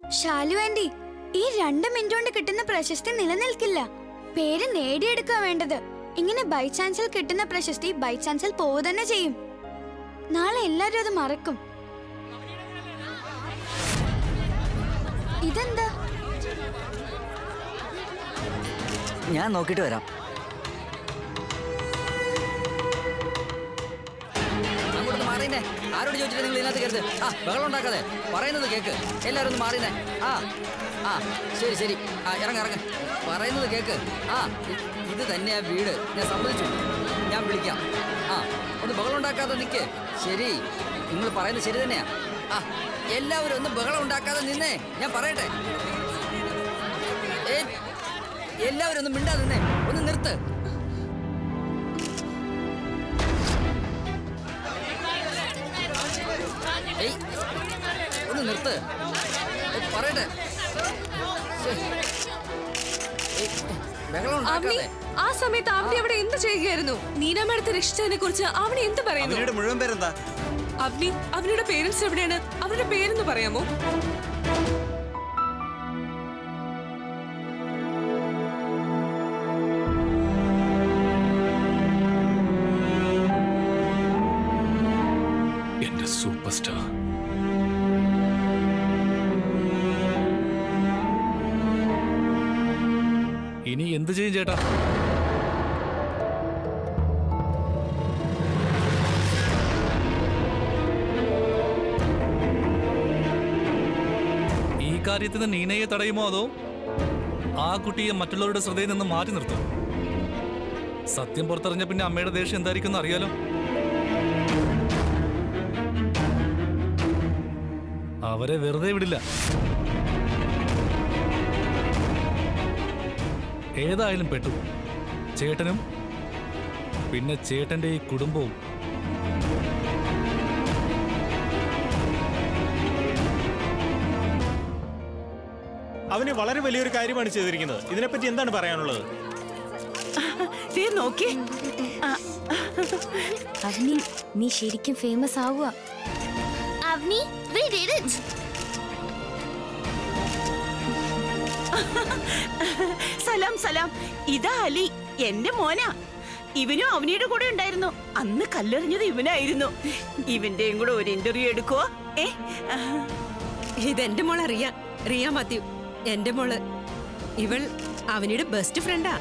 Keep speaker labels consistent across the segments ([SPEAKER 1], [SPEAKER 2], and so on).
[SPEAKER 1] Shalu anti ഈ രണ്ട് minute കൊണ്ട് കിട്ടുന്ന പ്രശസ്തി നിലനിൽക്കില്ല പേര് നേടിയെടുക്കുക വേണ്ടത് ഇങ്ങനെ ബൈ ചാൻസിൽ കിട്ടുന്ന പ്രശസ്തി ബൈ ചാൻസിൽ പോവുക തന്നെ ചെയ്യും നാളെ എല്ലാരും അത് മറക്കും ഇതെന്താ
[SPEAKER 2] ഞാൻ നോക്കിയിട്ട് വരാം അങ്ങോട്ട് മാറിയുന്നേ ആരോട് ചോദിച്ചിട്ട് നിങ്ങൾ ഇതിനകത്ത് കരുത് ആ ബഹളം ഉണ്ടാക്കാതെ പറയുന്നത് കേക്ക് എല്ലാവരും ഒന്ന് മാറിയുന്നേ ആ ആ ശരി ശരി ആ ഇറങ്ങ ഇറങ്ങ പറയുന്നത് കേക്ക് ആ ഇ- ഇത് തന്നെയാ വീട് ഞാൻ സമ്മതിച്ചു ഞാൻ വിളിക്കാം ആ ഒന്ന് ബഹളം ഉണ്ടാക്കാതെ നിൽക്ക് ശരി നിങ്ങൾ പറയുന്നത് ശരി തന്നെയാ ആ എല്ലാവരും ഒന്ന് ബഹളം ഉണ്ടാക്കാതെ നിന്നേ ഞാൻ പറയട്ടെ ഏ എല്ലാവരും ഒന്ന് മിണ്ടാതെ നിന്നേ ഒന്ന് നിർത്ത് ഏയ് ഒന്ന് നിർത്ത് ഏയ്, പറയട്ടെ ശ്ശേ. ഏയ്, ബഹളം
[SPEAKER 3] അവനി
[SPEAKER 2] ഉണ്ടാക്കാതെ
[SPEAKER 3] ആ സമയത്ത് അവനി അവിടെ എന്ത് ചെയ്യുകയായിരുന്നു നീന മേഡത്തെ രക്ഷിച്ചതിനെ കുറിച്ച് അവനി എന്ത് പറയുന്നു
[SPEAKER 4] അവനിയുടെ മുഴുവൻ പേരെന്താ
[SPEAKER 3] അവനി അവനുടെ പേരൻസ് എവിടെയാണ് അവരുടെ പേരെന്ന് പറയാമോ
[SPEAKER 5] എന്റെ സൂപ്പർ സ്റ്റാർ ഇനി എന്ത് ചെയ്യും ചേട്ടാ ഈ കാര്യത്തിന് നീനയെ തടയുമോ അതോ ആ കുട്ടിയെ മറ്റുള്ളവരുടെ ശ്രദ്ധയിൽ നിന്ന് മാറ്റി നിർത്തും സത്യം പുറത്തറിഞ്ഞ പിന്നെ അമ്മയുടെ ദേഷ്യം എന്തായിരിക്കും എന്ന് അറിയാലോ അവരെ വെറുതെ വിടില്ല ഏതായാലും പെട്ടു ചേട്ടനും പിന്നെ ചേട്ടന്റെ ഈ കുടുംബവും
[SPEAKER 4] അവന് വളരെ വലിയൊരു കാര്യമാണ് ചെയ്തിരിക്കുന്നത് ഇതിനെപ്പറ്റി എന്താണ് പറയാനുള്ളത്
[SPEAKER 6] ദേ നോക്കി
[SPEAKER 1] അവനി നീ ശരിക്കും ഫേമസ് ആവുക
[SPEAKER 7] അവനി we did it
[SPEAKER 6] സലാം സലാം ഇതാ അലി എന്റെ മോനാ ഇവനും അവനിയുടെ കൂടെ ഉണ്ടായിരുന്നു അന്ന് കല്ലെറിഞ്ഞത് ഇവനായിരുന്നു ഇവന്റെയും കൂടെ ഒരു ഇന്റർവ്യൂ എടുക്കുവോ ഏ
[SPEAKER 8] ഇതെന്റെ മോളെ റിയ റിയ മാത്യു എന്റെ മോള് ഇവൾ അവനിയുടെ ബെസ്റ്റ് ഫ്രണ്ടാ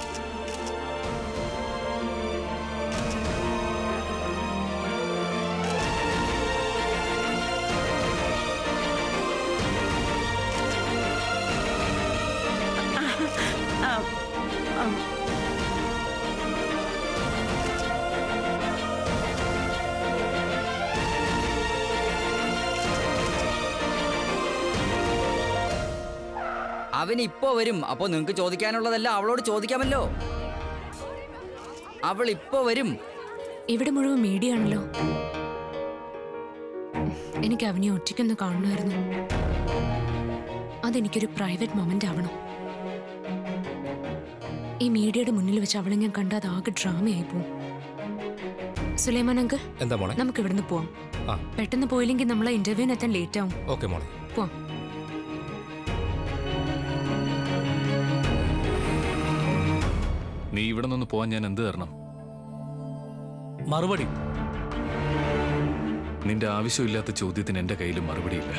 [SPEAKER 6] ആ, ആ.
[SPEAKER 2] അവൻ ഇപ്പോ വരും അപ്പൊ നിങ്ങൾക്ക് ചോദിക്കാനുള്ളതെല്ലാം അവളോട് ചോദിക്കാമല്ലോ അവൾ ഇപ്പോ വരും
[SPEAKER 9] ഇവിടെ മുഴുവൻ മീഡിയ ആണല്ലോ എനിക്ക് അവനെ ഒറ്റയ്ക്കൊന്ന് കാണണമായിരുന്നു അതെനിക്കൊരു പ്രൈവറ്റ് മൊമെന്റ് ആവണം ഈ മീഡിയയുടെ മുന്നിൽ വെച്ച് അവളെ ഞാൻ കണ്ട അത് ആകെ ഡ്രാമയായി പോവും സുലൈമാൻ അങ്കിൾ
[SPEAKER 10] എന്താ മോളെ
[SPEAKER 9] നമുക്ക് ഇവിടുന്ന് പോവാം
[SPEAKER 10] ആ.
[SPEAKER 9] പെട്ടെന്ന് പോയില്ലെങ്കിൽ നമ്മളെ ഇന്റർവ്യൂവിന് എത്താൻ ലേറ്റ് ആവും
[SPEAKER 10] ഓക്കെ മോളെ
[SPEAKER 9] പോവാം
[SPEAKER 5] നീ ഇവിടെ നിന്ന് പോവാൻ ഞാൻ എന്ത് തരണം മറുപടി നിന്റെ ആവശ്യമില്ലാത്ത ചോദ്യത്തിന് എന്റെ കയ്യിൽ മറുപടിയില്ല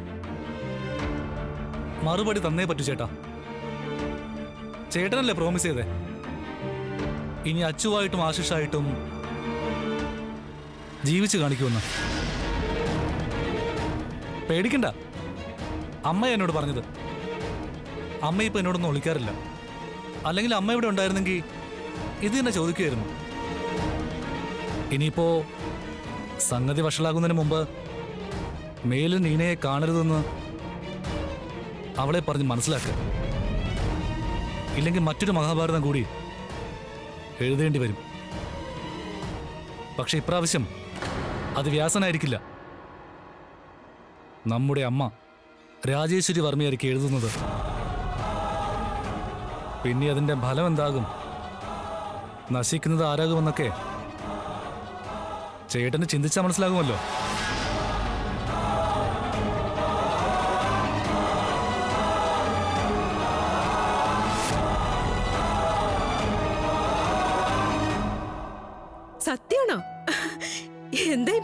[SPEAKER 11] മറുപടി തന്നേ പറ്റൂ ചേട്ടാ ചേട്ടനല്ലേ പ്രോമിസ് ചെയ്തേ ഇനി അച്ചുവായിട്ടും ആശിഷായിട്ടും ജീവിച്ചു കാണിക്കുമെന്ന് പേടിക്കണ്ട അമ്മ എന്നോട് പറഞ്ഞത് അമ്മ ഇപ്പൊ എന്നോടൊന്നും ഒളിക്കാറില്ല അല്ലെങ്കിൽ അമ്മ ഇവിടെ ഉണ്ടായിരുന്നെങ്കിൽ ഇത് തന്നെ ചോദിക്കുമായിരുന്നു ഇനിയിപ്പോ സംഗതി വഷളാകുന്നതിന് മുമ്പ് മേലിൽ നീനയെ കാണരുതെന്ന് അവളെ പറഞ്ഞ് മനസ്സിലാക്കുക ഇല്ലെങ്കിൽ മറ്റൊരു മഹാഭാരതം കൂടി എഴുതേണ്ടി വരും പക്ഷെ ഇപ്രാവശ്യം അത് വ്യാസനായിരിക്കില്ല നമ്മുടെ അമ്മ രാജേശ്വരി വർമ്മയായിരിക്കും എഴുതുന്നത് പിന്നെ അതിന്റെ ഫലം എന്താകും നശിക്കുന്നത് ആരാകുമെന്നൊക്കെ ചേട്ടന് ചിന്തിച്ചാൽ മനസ്സിലാകുമല്ലോ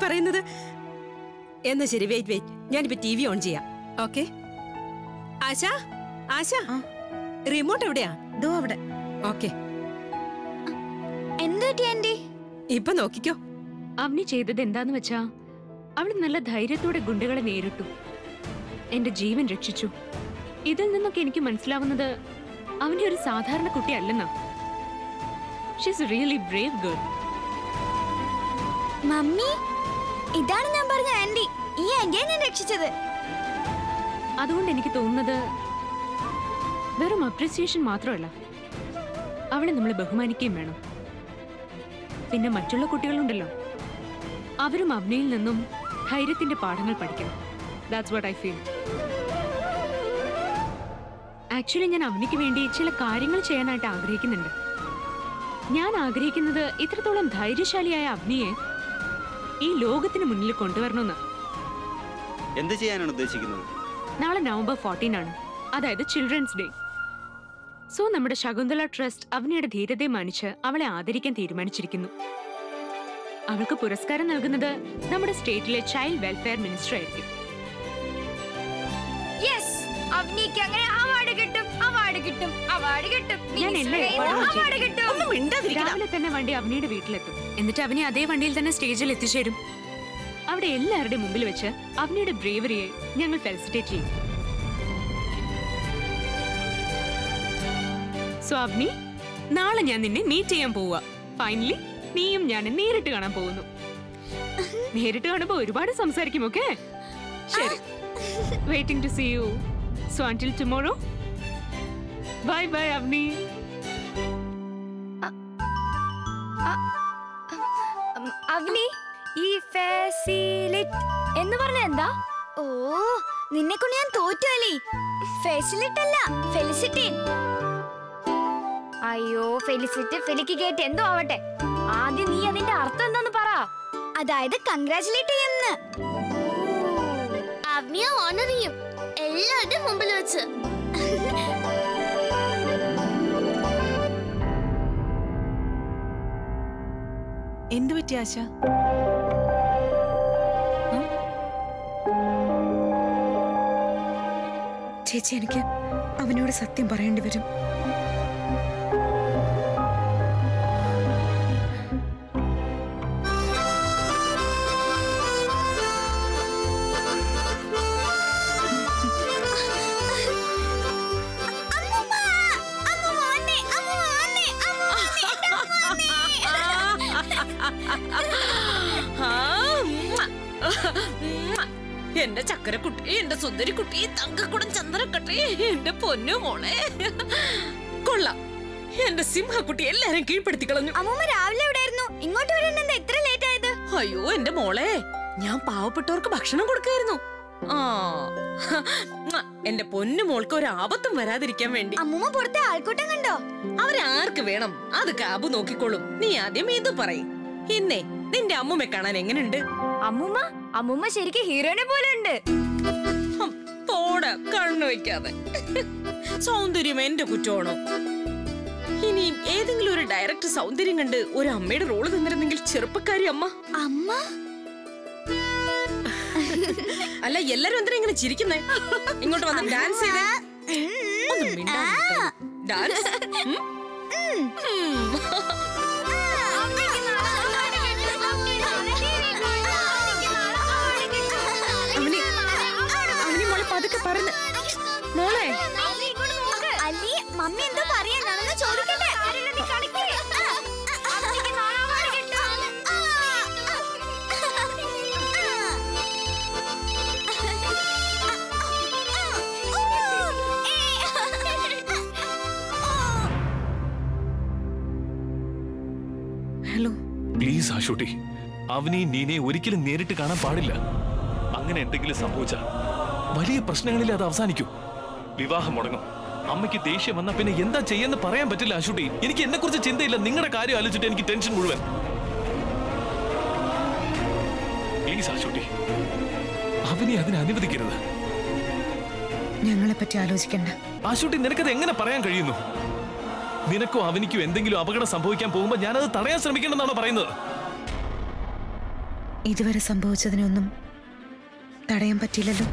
[SPEAKER 8] പറയുന്നത് എന്നാ ശരി വെയിറ്റ് വെയിറ്റ് ഞാനിപ്പോ ടി വി ഓൺ ചെയ്യാം ഓക്കെ ആശ ആശ റിമോട്ട് എവിടെയാ
[SPEAKER 6] ദോ അവിടെ
[SPEAKER 8] ഓക്കെ
[SPEAKER 1] എന്ത് പറ്റി ആന്റി
[SPEAKER 8] ഇപ്പൊ നോക്കിക്കോ
[SPEAKER 9] അവനി ചെയ്തത് എന്താന്ന് വെച്ചാ അവൾ നല്ല ധൈര്യത്തോടെ ഗുണ്ടകളെ നേരിട്ടു എന്റെ ജീവൻ രക്ഷിച്ചു ഇതിൽ നിന്നൊക്കെ എനിക്ക് മനസ്സിലാവുന്നത് അവന്റെ ഒരു സാധാരണ കുട്ടിയല്ലെന്നാ she's really brave girl
[SPEAKER 1] mummy ഇതാണ് ഞാൻ പറഞ്ഞ ആന്റി ഈ ആന്റിയെ ഞാൻ രക്ഷിച്ചത്
[SPEAKER 9] അതുകൊണ്ട് എനിക്ക് തോന്നുന്നത് വെറും അപ്രിസിയേഷൻ മാത്രമല്ല അവളെ നമ്മൾ ബഹുമാനിക്കുകയും വേണം പിന്നെ മറ്റുള്ള കുട്ടികളുണ്ടല്ലോ അവരും അവനിയിൽ നിന്നും ധൈര്യത്തിന്റെ പാഠങ്ങൾ പഠിക്കണം that's what I feel actually ഞാൻ അവനിക്ക് വേണ്ടി ചില കാര്യങ്ങൾ ചെയ്യാനായിട്ട് ആഗ്രഹിക്കുന്നുണ്ട് ഞാൻ ആഗ്രഹിക്കുന്നത് ഇത്രത്തോളം ധൈര്യശാലിയായ അവനിയെ ഈ ലോകത്തിന് മുന്നിൽ കൊണ്ടുവരണമെന്ന്
[SPEAKER 10] എന്ത് ചെയ്യാനാണ് ഉദ്ദേശിക്കുന്നത്
[SPEAKER 9] നാളെ നവംബർ ഫോർട്ടീൻ ആണ് അതായത് ചിൽഡ്രൻസ് ഡേ സോ നമ്മുടെ ശകുന്തള ട്രസ്റ്റ് അവനിയുടെ ധീരതയെ മാനിച്ച് അവളെ ആദരിക്കാൻ തീരുമാനിച്ചിരിക്കുന്നു അവൾക്ക് പുരസ്കാരം നൽകുന്നത് നമ്മുടെ സ്റ്റേറ്റിലെ ചൈൽഡ് വെൽഫെയർ മിനിസ്റ്റർ ആയിരിക്കും
[SPEAKER 1] യെസ് അവനിക്ക് അങ്ങനെ അവാർഡ് കിട്ടും അവാർഡ് കിട്ടും അവാർഡ് കിട്ടും
[SPEAKER 9] ഞാൻ എല്ലാ
[SPEAKER 1] Minister
[SPEAKER 9] ഏർപ്പാടും
[SPEAKER 1] കയ്യിൽ award
[SPEAKER 9] ചെയ്തു.
[SPEAKER 1] കിട്ടും
[SPEAKER 6] ഒന്നും മിണ്ടാതിരിക്കണം
[SPEAKER 9] രാവിലെ തന്നെ വണ്ടി അവനിയുടെ വീട്ടിലെത്തും എന്നിട്ട് അവനെ അതേ വണ്ടിയിൽ തന്നെ സ്റ്റേജിൽ എത്തിച്ചേരും അവിടെ എല്ലാവരുടെയും മുമ്പിൽ വെച്ച് അവനിയുടെ ബ്രേവറിയെ ഞങ്ങൾ ഫെലിസിറ്റേറ്റ് ചെയ്യും സോ അവനി നാളെ ഞാൻ നിന്നെ മീറ്റ് ചെയ്യാൻ പോവുക ഫൈനലി നീയും ഞാനും നേരിട്ട് കാണാൻ പോകുന്നു നേരിട്ട് കാണുമ്പോ ഒരുപാട് സംസാരിക്കും ഓക്കെ ശരി waiting to see you so until tomorrow bye bye Avani
[SPEAKER 1] ഉം, അവനി ഈ ഫെസിലിറ്റ് എന്ന് പറഞ്ഞ എന്താ ഓ നിന്നെ കൊണ്ട് ഞാൻ തോറ്റു അലി ഫെസിലിറ്റ് അല്ല ഫെലിസിറ്റി അയ്യോ ഫെലിസിറ്റ് ഫെലിക്ക് കേട്ട് എന്തോ ആവട്ടെ ആദ്യം നീ അതിന്റെ അർത്ഥം എന്താന്ന് പറ അതായത് കൺഗ്രാചുലേറ്റ് ചെയ്യുന്ന
[SPEAKER 7] അവനിയെ ഓണർ ചെയ്യും എല്ലാവരുടെ മുമ്പിൽ വെച്ച്
[SPEAKER 6] എന്തു പറ്റി ആശ
[SPEAKER 9] ചേച്ചി എനിക്ക് അവനോട് സത്യം പറയേണ്ടി വരും
[SPEAKER 6] ആ, ഉമ്മ. ഉമ്മ. എന്റെ ചക്കരക്കുട്ടി എന്റെ സുന്ദരിക്കുട്ടി തങ്കക്കുടം ചന്ദ്രക്കുട്ടി എന്റെ പൊന്നു മോളെ കൊള്ളാം എന്റെ സിംഹക്കുട്ടി എല്ലാരും കീഴ്പ്പെടുത്തി കളഞ്ഞു
[SPEAKER 1] അമ്മൂമ്മ രാവിലെ എവിടെയായിരുന്നു ഇങ്ങോട്ട് വരാൻ എന്താ ഇത്ര ലേറ്റ് ആയത്
[SPEAKER 6] അയ്യോ എന്റെ മോളെ ഞാൻ പാവപ്പെട്ടവർക്ക് ഭക്ഷണം കൊടുക്കായിരുന്നു ആ ഉമ്മ. എന്റെ പൊന്നു മോൾക്ക് ഒരു ആപത്തും വരാതിരിക്കാൻ വേണ്ടി
[SPEAKER 1] അമ്മൂമ്മ പുറത്തെ ആൾക്കൂട്ടം കണ്ടോ
[SPEAKER 6] അവരാർക്ക് വേണം അത് കാബു നോക്കിക്കോളും നീ ആദ്യം ഇത് പറയും ഇന്നേ നിന്റെ അമ്മുമ്മെ കാണാൻ എങ്ങനെയുണ്ട്
[SPEAKER 1] അമ്മൂമ്മ അമ്മൂമ്മ ശരിക്കും ഹീറോനെ പോലെ ഉണ്ട്
[SPEAKER 6] ഹം, പോടാ കണ്ണു വെക്കാതെ സൗന്ദര്യം എന്റെ കുറ്റമാണോ ഇനി ഏതെങ്കിലും ഒരു ഡയറക്ടർ സൗന്ദര്യം കണ്ട് ഒരു അമ്മയുടെ റോള് തന്നിരുന്നെങ്കിൽ ചെറുപ്പക്കാരി അമ്മ
[SPEAKER 1] അമ്മ
[SPEAKER 6] അല്ല എല്ലാരും എന്തിനാ ഇങ്ങനെ ചിരിക്കുന്നേ ഇങ്ങോട്ട് വന്ന് ഡാൻസ് ചെയ്തേ ഒന്നും മിണ്ടാതിരിക്കാതെ. ഡാൻസ് ഉം? ഉം. അവനി അവനി മോളെ പതുക്കെ പറഞ്ഞ് മോളെ
[SPEAKER 1] അല്ലി മമ്മി എന്തോ പറയാ ഞാനൊന്ന് ചോദിക്കട്ടെ നീ കളിക്കേ
[SPEAKER 6] ഹലോ
[SPEAKER 11] പ്ലീസ് ആഷൂട്ടി അവനെ നീനെ ഒരിക്കലും നേരിട്ട് കാണാൻ പാടില്ല അങ്ങനെ എന്തെങ്കിലും സംഭവിച്ചാൽ വലിയ പ്രശ്നങ്ങളിൽ അത് അവസാനിക്കും വിവാഹം മുടങ്ങും അമ്മയ്ക്ക് ദേഷ്യം വന്നാ പിന്നെ എന്താ ചെയ്യാന്ന് പറയാൻ പറ്റില്ല ആഷൂട്ടി എനിക്ക് എന്നെ കുറിച്ച് ചിന്തയില്ല നിങ്ങളുടെ കാര്യം ആലോചിച്ചിട്ട് എനിക്ക് ടെൻഷൻ മുഴുവൻ പ്ലീസ് ആഷൂട്ടി അവനെ അതിനെ അനുവദിക്കരുത്
[SPEAKER 9] ഞങ്ങളെ പറ്റി ആലോചിക്കണ്ട
[SPEAKER 11] ആശുട്ടി നിനക്കത് എങ്ങനെ പറയാൻ കഴിയുന്നു നിനക്കോ അവനിക്കോ എന്തെങ്കിലും അപകടം സംഭവിക്കാൻ പോകുമ്പോൾ ഞാനത് തടയാൻ ശ്രമിക്കണമെന്നാണോ പറയുന്നത്
[SPEAKER 12] ഇതുവരെ സംഭവിച്ചതിനൊന്നും തടയാൻ പറ്റിയില്ലല്ലോ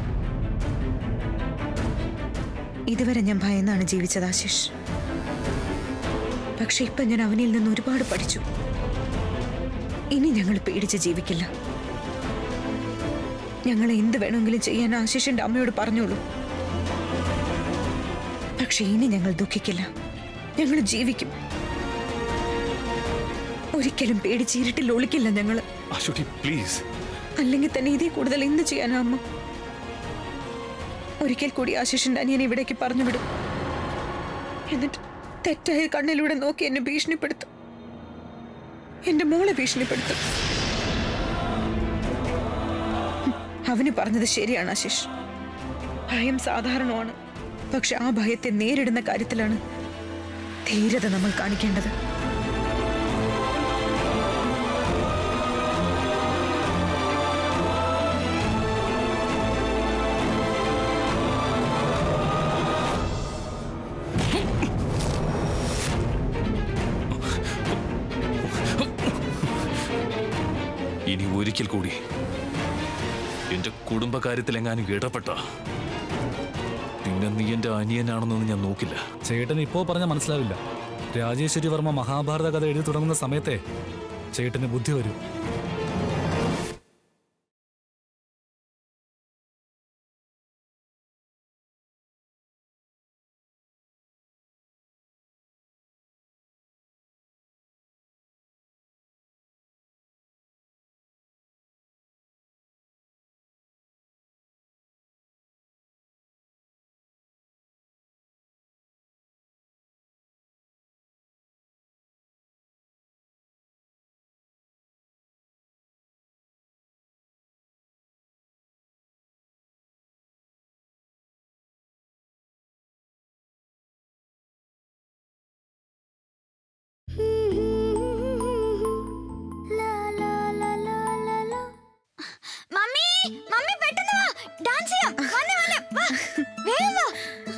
[SPEAKER 12] ഇതുവരെ ഞാൻ ഭയന്നാണ് ജീവിച്ചത് ആശിഷ് പക്ഷെ ഇപ്പൊ ഞാൻ അവനിൽ നിന്ന് ഒരുപാട് പഠിച്ചു ഇനി ഞങ്ങൾ പേടിച്ച് ജീവിക്കില്ല ഞങ്ങൾ എന്ത് വേണമെങ്കിലും ചെയ്യാൻ ആശിഷിന്റെ അമ്മയോട് പറഞ്ഞോളൂ പക്ഷെ ഇനി ഞങ്ങൾ ദുഃഖിക്കില്ല ഞങ്ങൾ ജീവിക്കും ഒരിക്കലും പേടിച്ച് ഇരുട്ടിൽ ഒളിക്കില്ല ഞങ്ങൾ
[SPEAKER 11] അശ്വതി പ്ലീസ്
[SPEAKER 12] അല്ലെങ്കിൽ തന്നെ ഇതിൽ കൂടുതൽ എന്ത് ചെയ്യാനാ അമ്മ ഒരിക്കൽ കൂടി ആശിഷിന്റെ അനിയനെ ഇവിടേക്ക് പറഞ്ഞു വിടും എന്നിട്ട് തെറ്റായ കണ്ണിലൂടെ നോക്കി എന്നെ ഭീഷണിപ്പെടുത്തും എന്റെ മോളെ ഭീഷണിപ്പെടുത്തും ഹും, അവന് പറഞ്ഞത് ശരിയാണ് ആശിഷ് ഭയം സാധാരണമാണ് പക്ഷെ ആ ഭയത്തെ നേരിടുന്ന കാര്യത്തിലാണ് ധീരത നമ്മൾ കാണിക്കേണ്ടത്
[SPEAKER 11] ഇനി ഒരിക്കൽ കൂടി എന്റെ കുടുംബകാര്യത്തിൽ എങ്ങാനും ഇടപെട്ട പിന്നെ നീ എന്റെ അനിയനാണെന്നൊന്നും ഞാൻ നോക്കില്ല
[SPEAKER 5] ചേട്ടൻ ഇപ്പോ പറഞ്ഞ മനസ്സിലാവില്ല രാജേശ്വരി വർമ്മ മഹാഭാരത കഥ എഴുതി തുടങ്ങുന്ന സമയത്തെ ചേട്ടന് ബുദ്ധി വരും
[SPEAKER 1] മമ്മി മമ്മി പെട്ടെന്ന് വാ ഡാൻസ് ചെയ്യാം വന്നേ വന്നേ വാ വേഗം വാ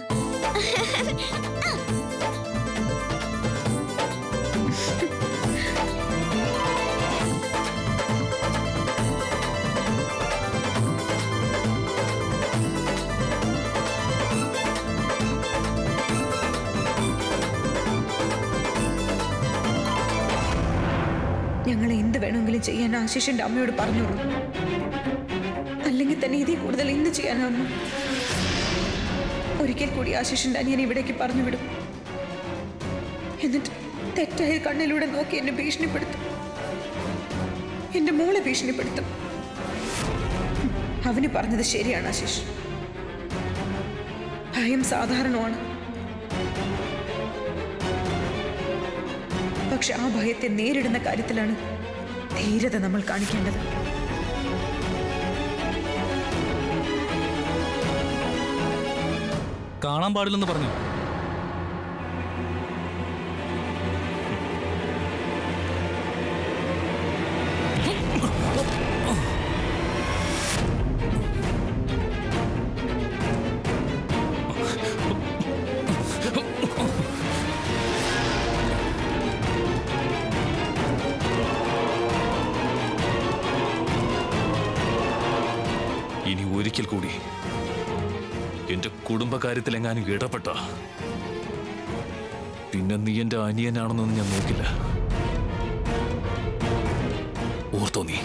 [SPEAKER 12] ഞങ്ങൾ എന്ത് വേണമെങ്കിലും ചെയ്യാൻ ആശിഷിന്റെ അമ്മയോട് പറഞ്ഞോളൂ അല്ലെങ്കിൽ തന്നെ ഇതിൽ കൂടുതൽ എന്ത് ചെയ്യാനാ അമ്മ ഒരിക്കൽ കൂടി ആശിഷിന്റെ അനിയനെ ഇവിടേക്ക് പറഞ്ഞു വിടും എന്നിട്ട് തെറ്റായ കണ്ണിലൂടെ നോക്കി എന്നെ ഭീഷണിപ്പെടുത്തും എന്റെ മോളെ ഭീഷണിപ്പെടുത്തും ഹും, അവന് പറഞ്ഞത് ശരിയാണ് ആശിഷ് ഭയം സാധാരണമാണ് പക്ഷെ ആ ഭയത്തെ നേരിടുന്ന കാര്യത്തിലാണ് ധീരത നമ്മൾ കാണിക്കേണ്ടത്
[SPEAKER 5] കാണാൻ പാടില്ലെന്ന് പറഞ്ഞു
[SPEAKER 11] ഇനി ഒരിക്കൽ കൂടി എന്റെ കുടുംബകാര്യത്തിൽ എങ്ങാനും ഇടപെട്ട പിന്നെ നീ എന്റെ അനിയനാണെന്നൊന്നും ഞാൻ നോക്കില്ല ഓർത്തോ നീ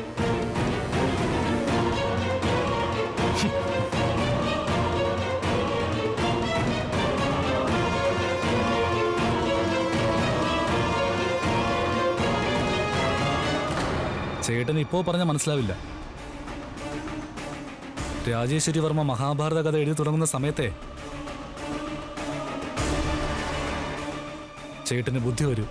[SPEAKER 5] ചേട്ടൻ ഇപ്പോ പറഞ്ഞ മനസ്സിലാവില്ല രാജേശ്വരി വർമ്മ മഹാഭാരത കഥ എഴുതി തുടങ്ങുന്ന സമയത്തെ ചേട്ടന് ബുദ്ധി വരും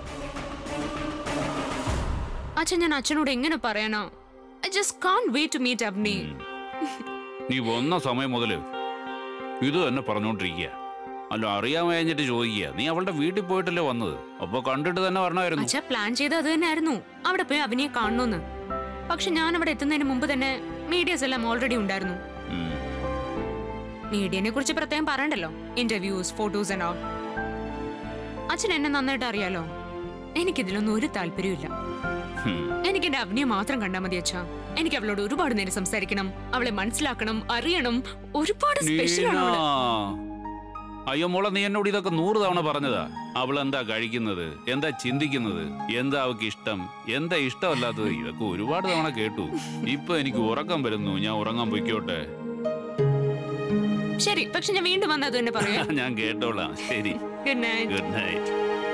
[SPEAKER 9] അച്ഛൻ ഞാൻ അച്ഛനോട് എങ്ങനെ പറയാനോ I just can't wait to meet Avani
[SPEAKER 13] നീ വന്ന സമയം മുതല് ഇത് തന്നെ പറഞ്ഞോണ്ടിരിക്കുക അല്ല അറിയാൻ കഴിഞ്ഞിട്ട് ചോദിക്കുക നീ അവളുടെ വീട്ടിൽ പോയിട്ടല്ലേ വന്നത് അപ്പൊ കണ്ടിട്ട് തന്നെ പറഞ്ഞായിരുന്നു
[SPEAKER 9] അച്ഛ പ്ലാൻ ചെയ്ത് അത് തന്നെയായിരുന്നു അവിടെ പോയി അവനെ കാണണമെന്ന് പക്ഷെ ഞാൻ അവിടെ എത്തുന്നതിന് മുമ്പ് തന്നെ മീഡിയസ് എല്ലാം ഓൾറെഡി ഉണ്ടായിരുന്നു മീഡിയനെ കുറിച്ച് പ്രത്യേകം പറയണ്ടല്ലോ ഇന്റർവ്യൂസ് ഫോട്ടോസ് ആൻഡ് ഓൾ അച്ഛൻ എന്നെ നന്നായിട്ട് അറിയാലോ എനിക്കിതിലൊന്നും ഒരു താല്പര്യമില്ല
[SPEAKER 13] ഹും.
[SPEAKER 9] എനിക്ക് എന്റെ അവനിയെ മാത്രം കണ്ടാൽ മതി അച്ഛാ എനിക്ക് അവളോട് ഒരുപാട് നേരം സംസാരിക്കണം അവളെ മനസ്സിലാക്കണം അറിയണം ഒരുപാട് സ്പെഷ്യൽ ആണ് അവള്
[SPEAKER 13] അയ്യോ മോളെ നീ എന്നോട് ഇതൊക്കെ നൂറ് തവണ പറഞ്ഞതാ അവൾ എന്താ കഴിക്കുന്നത് എന്താ ചിന്തിക്കുന്നത് എന്താ അവൾക്ക് ഇഷ്ടം എന്താ ഇഷ്ടമല്ലാത്തത് ഇതൊക്കെ ഒരുപാട് തവണ കേട്ടു ഇപ്പൊ എനിക്ക് ഉറക്കം വരുന്നു ഞാൻ ഉറങ്ങാൻ പൊയ്ക്കോട്ടെ
[SPEAKER 9] ശരി പക്ഷെ ഞാൻ വീണ്ടും വന്നത് തന്നെ പറയാം
[SPEAKER 13] ഞാൻ കേട്ടോളാം ശരി
[SPEAKER 9] ഗുഡ് നൈറ്റ്
[SPEAKER 13] ഗുഡ് നൈറ്റ്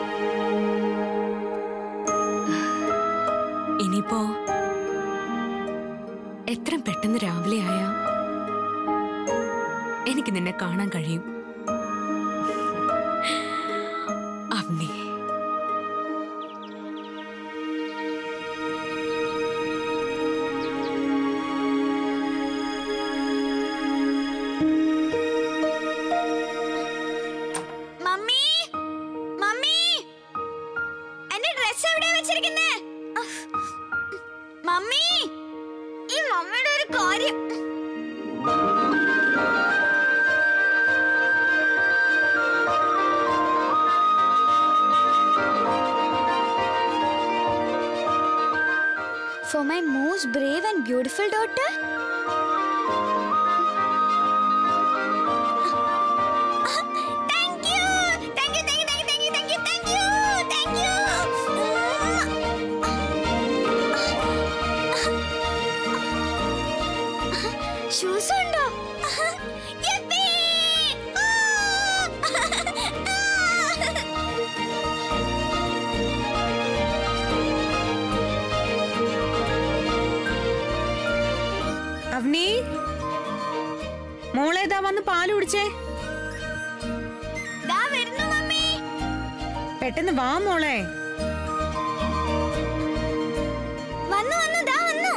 [SPEAKER 9] ഇനിയിപ്പോ എത്ര പെട്ടെന്ന് രാവിലെ ആയ എനിക്ക് നിന്നെ കാണാൻ കഴിയും അവനെ
[SPEAKER 1] മമ്മി മമ്മി എന്റെ ഡ്രസ് എവിടെയാ വെച്ചിരിക്കുന്നേ മമ്മി ഈ മമ്മിയുടെ ഒരു കാര്യം For my most brave and beautiful daughter? Thank you! Thank you, thank you, thank you, thank you, thank you, thank you, thank you. Shoes ഉണ്ടോ യപ്പി! ആ!
[SPEAKER 12] അവനി മോളേതാ വന്ന് പാല് കുടിച്ചേ
[SPEAKER 1] ദാ വരുന്നു മമ്മി
[SPEAKER 12] പെട്ടെന്ന് വാ മോളെ
[SPEAKER 1] വന്നു വന്നു ദാ വന്നു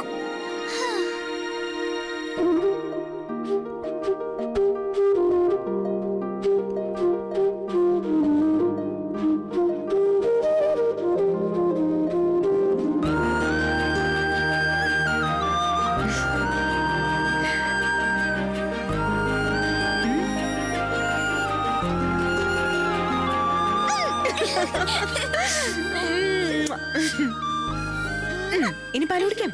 [SPEAKER 12] ഉം, ഇനി പാല് കുടിക്കാം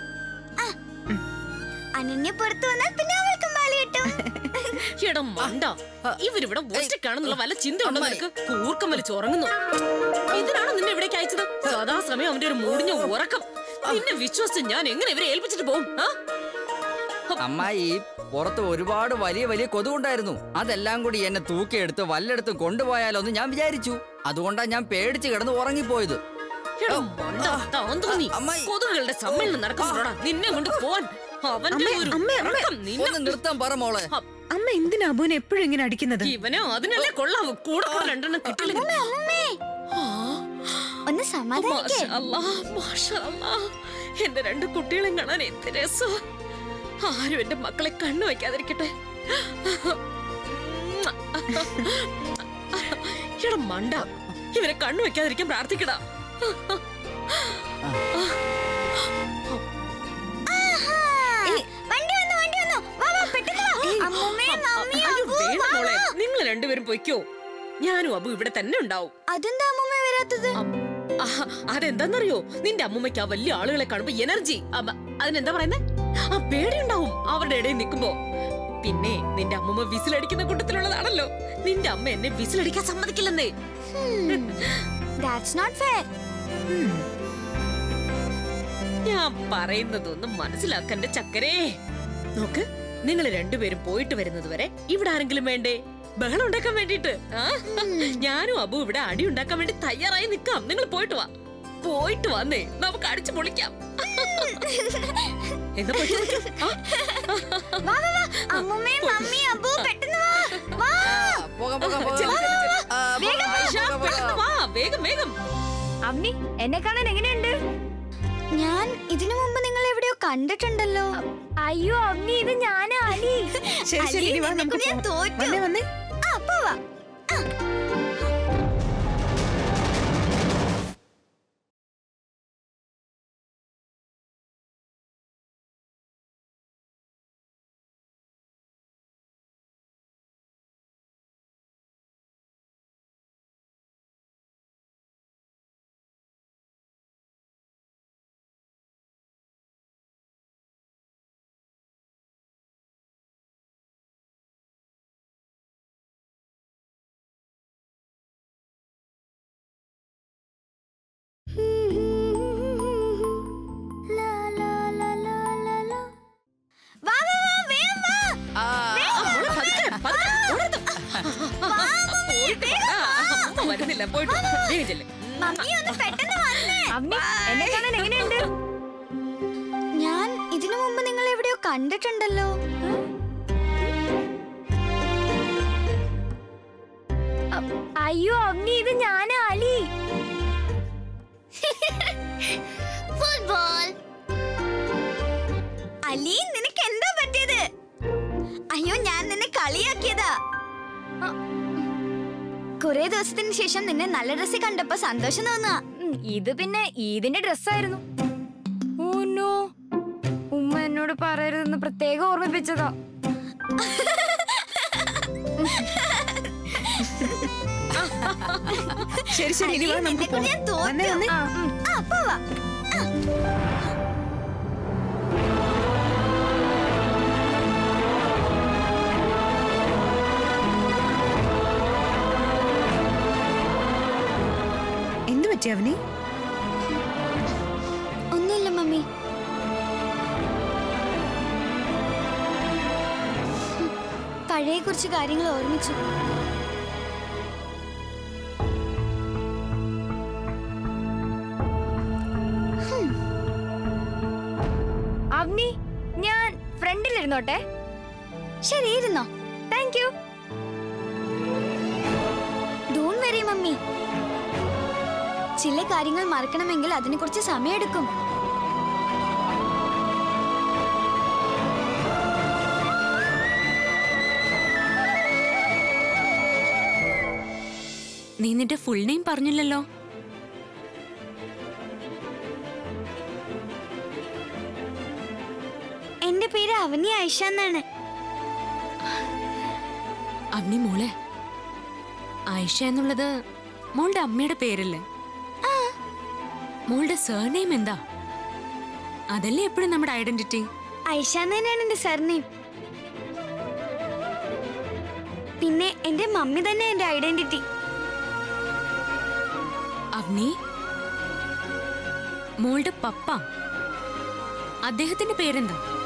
[SPEAKER 1] അനന്യ പുറത്തു വന്നാൽ പിന്നെ അവൾക്കും പാല് കിട്ടും
[SPEAKER 6] എടാ മണ്ട ഇവരിവിടെ ഒറ്റക്കാണെന്നുള്ള വല്ല ചിന്ത ഉണ്ടോ നിനക്ക് കൂർക്കം വലിച്ച് ഉറങ്ങുന്നു ഇതിനാണ് നിന്നെ ഇവിടേക്ക് അയച്ചത് സദാസമയം അവന്റെ ഒരു മൂടിഞ്ഞ ഉറക്കം നിന്നെ വിശ്വസിച്ച് ഞാൻ എങ്ങനെ ഇവരെ ഏൽപ്പിച്ചിട്ട് പോകും ആ?
[SPEAKER 2] അമ്മായി പുറത്ത് ഒരുപാട് വലിയ വലിയ കൊതുകുണ്ടായിരുന്നു അതെല്ലാം കൂടി എന്നെ തൂക്കിയെടുത്ത് വല്ലെടുത്ത് കൊണ്ടുപോയാലോ എന്ന് ഞാൻ വിചാരിച്ചു അതുകൊണ്ടാ ഞാൻ പേടിച്ച് കിടന്ന് ഉറങ്ങിപ്പോയത്
[SPEAKER 6] എടാ മണ്ട, താൻ തോന്നി കൊതുകുകളുടെ സമ്മേളനം നടക്കുമ്പോഴാ നിന്നെ കൊണ്ട് പോവാൻ അവന്റെ ഒരു ഉറക്കം നിന്നെ
[SPEAKER 2] ഒന്ന് നിർത്താൻ പറ മോളെ
[SPEAKER 12] അമ്മ എന്തിനാ അബുവിനെ എപ്പോഴും ഇങ്ങനെ അടിക്കുന്നത്
[SPEAKER 6] ഇവനെ അതിനല്ലേ കൊള്ളാവൂ കൂടെ കൂടെ രണ്ടെണ്ണം കിട്ടില്ല
[SPEAKER 1] ഒന്ന് സമാധാനിക്കേ
[SPEAKER 6] എന്റെ രണ്ട് കുട്ടികളെയും കാണാൻ എന്ത് രസം ആരും എന്റെ മക്കളെ കണ്ണു വയ്ക്കാതിരിക്കട്ടെ എടാ മണ്ട ഇവരെ കണ്ണു വെക്കാതിരിക്കാൻ പ്രാർത്ഥിക്കടാ
[SPEAKER 1] വണ്ടി വന്നു വണ്ടി വന്നു വാ വാ പെട്ടെന്ന് വാ അമ്മൂമ്മേ മമ്മി
[SPEAKER 6] അയ്യോ
[SPEAKER 1] അബു,
[SPEAKER 6] വേണ്ട
[SPEAKER 1] വാ,
[SPEAKER 6] മോളെ
[SPEAKER 1] വാ.
[SPEAKER 6] നിങ്ങൾ രണ്ടുപേരും പൊയ്ക്കോ ഞാനും അബു ഇവിടെ തന്നെ ഉണ്ടാവും
[SPEAKER 1] അതെന്താ അമ്മൂമ്മ വരാത്തത്
[SPEAKER 6] ആഹ്, അതെന്താന്നറിയോ നിന്റെ അമ്മൂമ്മയ്ക്ക് ആ വലിയ ആളുകളെ കാണുമ്പോ എനർജി അതിനെന്താ പറയുന്നേ ആ പേടിയുണ്ടാവും അവരുടെ ഇടയിൽ നിൽക്കുമ്പോ പിന്നെ നിന്റെ അമ്മൂമ്മ വിസിലടിക്കുന്ന കൂട്ടത്തിലുള്ളതാണല്ലോ നിന്റെ അമ്മ എന്നെ വിസിലടിക്കാൻ സമ്മതിക്കില്ലെന്നേ
[SPEAKER 1] ദാറ്റ്സ് നോട്ട് ഫെയർ
[SPEAKER 6] ഞാൻ പറയുന്നതൊന്നും മനസ്സിലാക്കന്റെ ചക്കരേ നോക്ക് നിങ്ങൾ രണ്ടുപേരും പോയിട്ട് വരുന്നത് വരെ ഇവിടെ ആരെങ്കിലും വേണ്ടേ ബഹളം ഉണ്ടാക്കാൻ വേണ്ടിട്ട് ഞാനും അബു ഇവിടെ അടി ഉണ്ടാക്കാൻ വേണ്ടി തയ്യാറായി നിക്കാം നിങ്ങൾ പോയിട്ട് വാ പോയിട്ട് വന്നേ നമുക്ക് അടിച്ചു പൊളിക്കാം എന്താ പോയിട്ട് നോക്ക്. ആ?
[SPEAKER 1] വാ വാ വാ അമ്മൂമ്മേ മമ്മി അബു പെട്ടെന്ന് വാ വാ
[SPEAKER 2] പോകാം പോകാം
[SPEAKER 6] ചെല്ല്, ചെല്ല്, ചെല്ല്.
[SPEAKER 2] ആ,
[SPEAKER 6] വേഗം
[SPEAKER 2] പോകാം,
[SPEAKER 6] ആയിഷ,
[SPEAKER 2] പോകാം, പോകാം.
[SPEAKER 6] പെട്ടെന്ന് വാ വേഗം വേഗം
[SPEAKER 1] അവനി എന്നെ കാണാൻ എങ്ങനെയുണ്ട് ഞാൻ ഇതിനു മുമ്പ് നിങ്ങൾ എവിടെയോ കണ്ടിട്ടുണ്ടല്ലോ അയ്യോ അവനി ഇത് ഞാനാ അലി
[SPEAKER 12] ശരി ശരി
[SPEAKER 1] അലി,
[SPEAKER 12] ഇനി വാ
[SPEAKER 1] നിന്നെ
[SPEAKER 12] നമുക്ക്
[SPEAKER 1] കൊണ്ട് ഞാൻ
[SPEAKER 12] പോവാം.
[SPEAKER 1] തോറ്റു.
[SPEAKER 12] വന്നേ വന്നേ
[SPEAKER 1] ആ പോവാ ആ.
[SPEAKER 6] വരുന്നില്ല പോയിട്ട് വാ. വേഗം ചെല്ല്.
[SPEAKER 1] എന്നെ കാണാൻ എങ്ങനെയുണ്ട് ഞാൻ ഇതിനു മുമ്പ് നിങ്ങൾ എവിടെയോ കണ്ടിട്ടുണ്ടല്ലോ
[SPEAKER 7] അയ്യോ അവനി ഇത് ഞാനാ അലി ഫുട്ബോൾ
[SPEAKER 1] അലി നിനക്ക് എന്താ പറ്റിയത് അയ്യോ ഞാൻ നിന്നെ കളിയാക്കിയതാ കുറെ ദിവസത്തിന് ശേഷം നിന്നെ നല്ല ഡ്രസ്സിൽ കണ്ടപ്പോ സന്തോഷം തോന്നുക
[SPEAKER 7] ഇത് പിന്നെ ഈദിന്റെ ഡ്രസ്സായിരുന്നു ഓ നോ ഉമ്മ എന്നോട് പറയരുതെന്ന് പ്രത്യേകം ഓർമ്മിപ്പിച്ചതാ
[SPEAKER 12] ശരി ശരി ഇനി വാ നമുക്ക് പോവാം വന്നേ വന്നേ
[SPEAKER 1] ആ, പോവാ.
[SPEAKER 12] എന്തു പറ്റി അവനി
[SPEAKER 1] ഒന്നുമില്ല മമ്മി ഹും, പഴയ കുറച്ച് കാര്യങ്ങൾ ഓർമ്മിച്ചു
[SPEAKER 7] അവനി ഞാൻ ഫ്രണ്ടിലിരുന്നോട്ടെ
[SPEAKER 1] ശരി ഇരുന്നോ
[SPEAKER 7] thank you
[SPEAKER 1] don't worry mummy ചില കാര്യങ്ങൾ മറക്കണമെങ്കിൽ അതിന് കുറച്ച് സമയമെടുക്കും
[SPEAKER 9] നീ നിന്റെ ഫുൾ നെയിം പറഞ്ഞില്ലല്ലോ
[SPEAKER 1] എന്റെ പേര് അവനി ആയിഷ എന്നാണ്
[SPEAKER 9] അവനി മോളെ ആയിഷ എന്നുള്ളത് മോളുടെ അമ്മയുടെ പേരല്ലേ മോളുടെ സർനെയിം എന്താ അതല്ലേ എപ്പോഴും നമ്മുടെ ഐഡന്റിറ്റി
[SPEAKER 1] ഐഷ എന്ന് തന്നെയാണ് എന്റെ സർനെയിം പിന്നെ എന്റെ മമ്മി തന്നെ എന്റെ ഐഡന്റിറ്റി
[SPEAKER 9] അവനി മോളുടെ പപ്പ അദ്ദേഹത്തിന്റെ പേരെന്താ